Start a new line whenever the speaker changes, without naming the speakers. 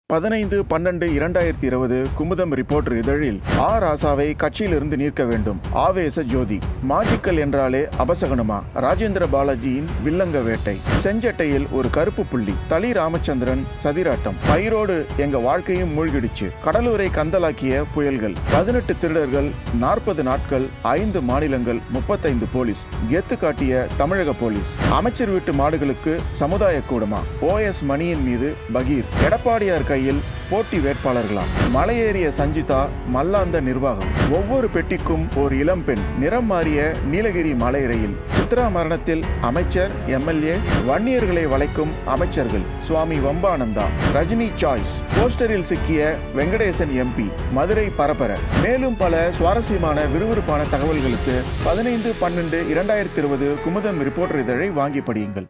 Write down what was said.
பதினைந்து பன்னெண்டு இரண்டாயிரத்தி இருபது குமுதம் ரிப்போர்ட்டர் இதழில் ஆ ராசாவை கட்சியிலிருந்து நீக்க வேண்டும் ஆவேச ஜோதி மாஜிக்கல் என்றாலே அபசகனமா ராஜேந்திர பாலாஜியின் வில்லங்க வேட்டை செஞ்சட்டையில் ஒரு கருப்பு புள்ளி தலி ராமச்சந்திரன் சதிராட்டம் பயிரோடு எங்க வாழ்க்கையும் மூழ்கிடுச்சு கடலூரை கந்தலாக்கிய புயல்கள் பதினெட்டு திருடர்கள் நாற்பது நாட்கள் ஐந்து மாநிலங்கள் முப்பத்தைந்து போலீஸ் கெத்து காட்டிய தமிழக போலீஸ் அமைச்சர் வீட்டு மாடுகளுக்கு சமுதாய கூடமா ஓஎஸ் மணியின் மீது பகீர் எடப்பாடியார் கையில் போட்டி வேட்பாளர்களாம் மலையேறிய சஞ்சிதா மல்லாந்த நிர்வாகம் ஒவ்வொரு பெட்டிக்கும் ஒரு இளம்பெண் நிறம் மாறிய நீலகிரி மலை ரயில் சித்ரா மரணத்தில் அமைச்சர் எம்எல்ஏ வன்னியர்களை வளைக்கும் அமைச்சர்கள் சுவாமி வம்பானந்தா ரஜினி சாய்ஸ் போஸ்டரில் சிக்கிய வெங்கடேசன் எம்பி மதுரை பரபர மேலும் பல சுவாரஸ்யமான விறுவிறுப்பான தகவல்களுக்கு பதினைந்து பன்னெண்டு இரண்டாயிரத்தி இருபது குமுதம் ரிப்போர்ட்டர் இதழை வாங்கி படியுங்கள்